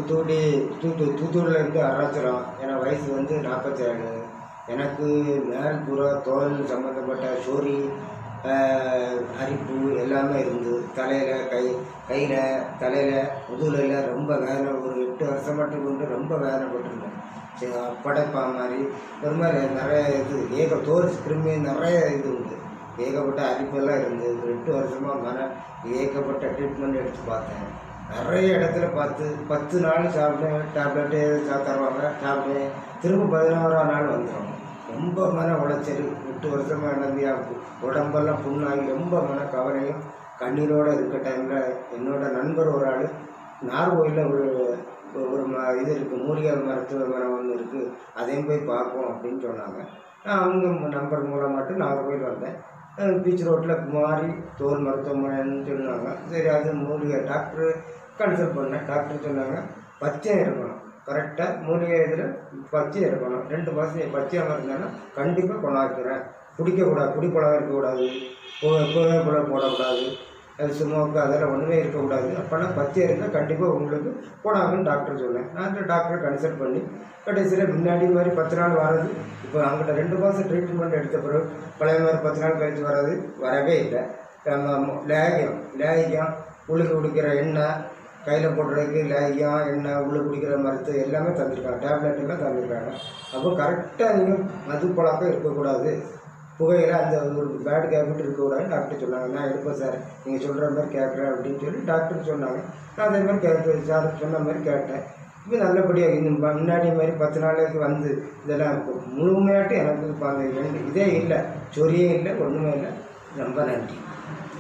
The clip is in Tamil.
தூத்துக்குடி தூத்து தூத்துக்குடியிலேருந்து அருணாச்சலம் ஏன்னா வயசு வந்து நாற்பத்தேழு எனக்கு மேல் புற தோல் சம்மந்தப்பட்ட சொறி ஆஹ், அரிப்பு எல்லாமே இருந்து தலையில் கை கையில் தலையில் முதுகில் ரொம்ப வேதனை ஒரு எட்டு வருஷம் மட்டும் கொண்டு ரொம்ப வேதனைப்பட்டிருந்தேன் சரி, படைப்பா மாதிரி ஒரு மாதிரி நிறைய இது ஏக தோல் கிருமி நிறைய இது உண்டு ஏகப்பட்ட அரிப்பெல்லாம் இருந்து ஒரு எட்டு வருஷமாக மன ஏகப்பட்ட ட்ரீட்மெண்ட் எடுத்து பார்த்தேன் நிறைய இடத்துல பார்த்து பத்து நாள் சாப்பிட்டேன் டேப்லெட்டு தருவாங்க சாப்பிட்டேன் திரும்ப பதினோராம் நாள் வந்துடும் ரொம்ப மன உளைச்சல் எட்டு வருஷமாக நம்பியா உடம்பெல்லாம் புண்ணாகி ரொம்ப மன கவலையும் கண்ணீரோடு இருக்க டைமில் என்னோட நண்பர் ஒரு ஆள் நார்கோயிலில் ஒரு ஒரு ம இது இருக்குது மூலிகை மருத்துவ மரம் ஒன்று இருக்குது அதையும் போய் பார்ப்போம் அப்படின்னு சொன்னாங்க நான் அவங்க நம்பர் மூலமாட்டு நாகர்கோயில் வந்தேன் அஹ் பீச் ரோட்டில் குமாரி தோல் மருத்துவமனைன்னு சொன்னாங்க சரி அது மூலிகை டாக்டர் கன்சல்ட் பண்ணேன் டாக்டர் சொன்னாங்க பச்சை இருக்கணும் கரெக்டாக மூலிகை இதில் பச்சை இருக்கணும் ரெண்டு மாதம் பச்சையாக இருந்தாங்கன்னா கண்டிப்பாக கொண்டாக்கிறேன் குடிக்கக்கூடாது குடிப்பழம் இருக்கக்கூடாது புகை புகைப்பட போடக்கூடாது அது சும்மாவுக்கு அதெல்லாம் ஒன்றுமே இருக்கக்கூடாது அப்போனா பச்சை இருந்தால் கண்டிப்பாக உங்களுக்கு போடாங்கன்னு டாக்டர் சொன்னேன் நான் அந்த டாக்டரை கன்சல்ட் பண்ணி கடைசியில் முன்னாடி மாதிரி பத்து நாள் வர்றது இப்போ அங்கிட்ட ரெண்டு மாதம் ட்ரீட்மெண்ட் எடுத்த பிறகு பழைய மாதிரி பத்து நாள் கழிச்சு வர்றது வரவே இல்லை நம்ம லேகியம் லேகியம் உள்ளுக்கு குடிக்கிற எண்ணெய் கையில் போடுறதுக்கு லேகியம் எண்ணெய் உள்ளே குடிக்கிற மருத்துவம் எல்லாமே தந்திருக்காங்க டேப்லெட் எல்லாம் தந்திருக்காங்க அப்போ கரெக்டாக நீங்கள் மது பழக்கம் இருக்கக்கூடாது புகையில அந்த ஒரு பேட் ஹேபிட் இருக்கக்கூடாது டாக்டர் சொன்னாங்க நான் எடுப்பேன் சார் நீங்கள் சொல்கிற மாதிரி கேட்குறேன் அப்படின்னு சொல்லி டாக்டர் சொன்னாங்க நான் அதே மாதிரி கேட்க சார் சொன்ன மாதிரி கேட்டேன் இப்போ நல்லபடியாக இந்த ம- முன்னாடி மாதிரி பத்து நாளைக்கு வந்து இதெல்லாம் இப்போ முழுமையாட்டு எனக்கு இப்போ அந்த எண்ணெய் இதே இல்லை சொரியே இல்லை ஒன்றுமே இல்லை ரொம்ப நன்றி